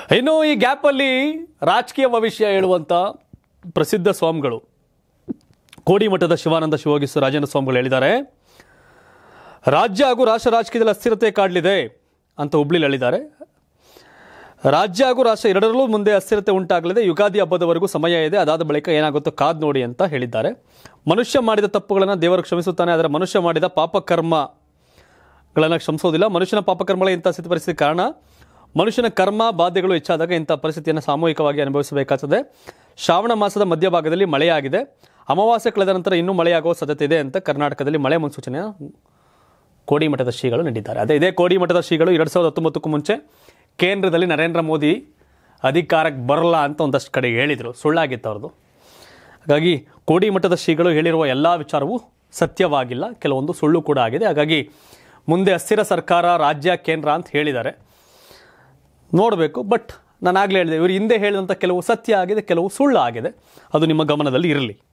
ಇನ್ನು ಈ ಗ್ಯಾಪಲ್ಲಿ ರಾಜಕೀಯ ಭವಿಷ್ಯ ಹೇಳುವಂಥ ಪ್ರಸಿದ್ಧ ಸ್ವಾಮಿಗಳು ಕೋಡಿಮಠದ ಶಿವಾನಂದ ಶಿವೋಗಿಸು ರಾಜೇಂದ್ರ ಸ್ವಾಮಿಗಳು ಹೇಳಿದ್ದಾರೆ ರಾಜ್ಯ ಹಾಗೂ ರಾಷ್ಟ್ರ ರಾಜಕೀಯದಲ್ಲಿ ಅಸ್ಥಿರತೆ ಕಾಡಲಿದೆ ಅಂತ ಹುಬ್ಳಿಲಿ ಹೇಳಿದ್ದಾರೆ ರಾಜ್ಯ ಹಾಗೂ ರಾಷ್ಟ್ರ ಎರಡರಲ್ಲೂ ಮುಂದೆ ಅಸ್ಥಿರತೆ ಉಂಟಾಗಲಿದೆ ಯುಗಾದಿ ಹಬ್ಬದವರೆಗೂ ಸಮಯ ಇದೆ ಅದಾದ ಬಳಿಕ ಏನಾಗುತ್ತೋ ಕಾದ್ ನೋಡಿ ಅಂತ ಹೇಳಿದ್ದಾರೆ ಮನುಷ್ಯ ಮಾಡಿದ ತಪ್ಪುಗಳನ್ನು ದೇವರು ಕ್ಷಮಿಸುತ್ತಾನೆ ಆದರೆ ಮನುಷ್ಯ ಮಾಡಿದ ಪಾಪಕರ್ಮಗಳನ್ನು ಕ್ಷಮಿಸೋದಿಲ್ಲ ಮನುಷ್ಯನ ಪಾಪಕರ್ಮಗಳೇ ಇಂಥ ಸ್ಥಿತಿ ಪರಿಸ್ಥಿತಿ ಕಾರಣ ಮನುಷ್ಯನ ಕರ್ಮ ಬಾಧೆಗಳು ಹೆಚ್ಚಾದಾಗ ಇಂಥ ಪರಿಸ್ಥಿತಿಯನ್ನು ಸಾಮೂಹಿಕವಾಗಿ ಅನುಭವಿಸಬೇಕಾಗುತ್ತದೆ ಶ್ರಾವಣ ಮಾಸದ ಮಧ್ಯಭಾಗದಲ್ಲಿ ಮಳೆಯಾಗಿದೆ ಅಮಾವಾಸ್ಯೆ ಕಳೆದ ನಂತರ ಇನ್ನೂ ಮಳೆಯಾಗುವ ಸಾಧ್ಯತೆ ಇದೆ ಅಂತ ಕರ್ನಾಟಕದಲ್ಲಿ ಮಳೆ ಮುನ್ಸೂಚನೆಯ ಕೋಡಿಮಠದ ಶ್ರೀಗಳು ನೀಡಿದ್ದಾರೆ ಅದೇ ಇದೇ ಕೋಡಿಮಠದ ಶ್ರೀಗಳು ಎರಡು ಸಾವಿರದ ಹತ್ತೊಂಬತ್ತಕ್ಕೂ ಮುಂಚೆ ಕೇಂದ್ರದಲ್ಲಿ ನರೇಂದ್ರ ಮೋದಿ ಅಧಿಕಾರಕ್ಕೆ ಬರಲ್ಲ ಅಂತ ಒಂದಷ್ಟು ಕಡೆ ಹೇಳಿದರು ಸುಳ್ಳಾಗಿತ್ತು ಅವ್ರದ್ದು ಹಾಗಾಗಿ ಕೋಡಿಮಠದ ಶ್ರೀಗಳು ಹೇಳಿರುವ ಎಲ್ಲ ವಿಚಾರವೂ ಸತ್ಯವಾಗಿಲ್ಲ ಕೆಲವೊಂದು ಸುಳ್ಳು ಕೂಡ ಆಗಿದೆ ಹಾಗಾಗಿ ಮುಂದೆ ಅಸ್ಥಿರ ಸರ್ಕಾರ ರಾಜ್ಯ ಕೇಂದ್ರ ಅಂತ ಹೇಳಿದ್ದಾರೆ ನೋಡಬೇಕು ಬಟ್ ನಾನು ಆಗಲೇ ಹೇಳಿದೆ ಇವರು ಹಿಂದೆ ಹೇಳಿದಂಥ ಕೆಲವು ಸತ್ಯ ಆಗಿದೆ ಕೆಲವು ಸುಳ್ಳು ಆಗಿದೆ ಅದು ನಿಮ್ಮ ಗಮನದಲ್ಲಿ ಇರಲಿ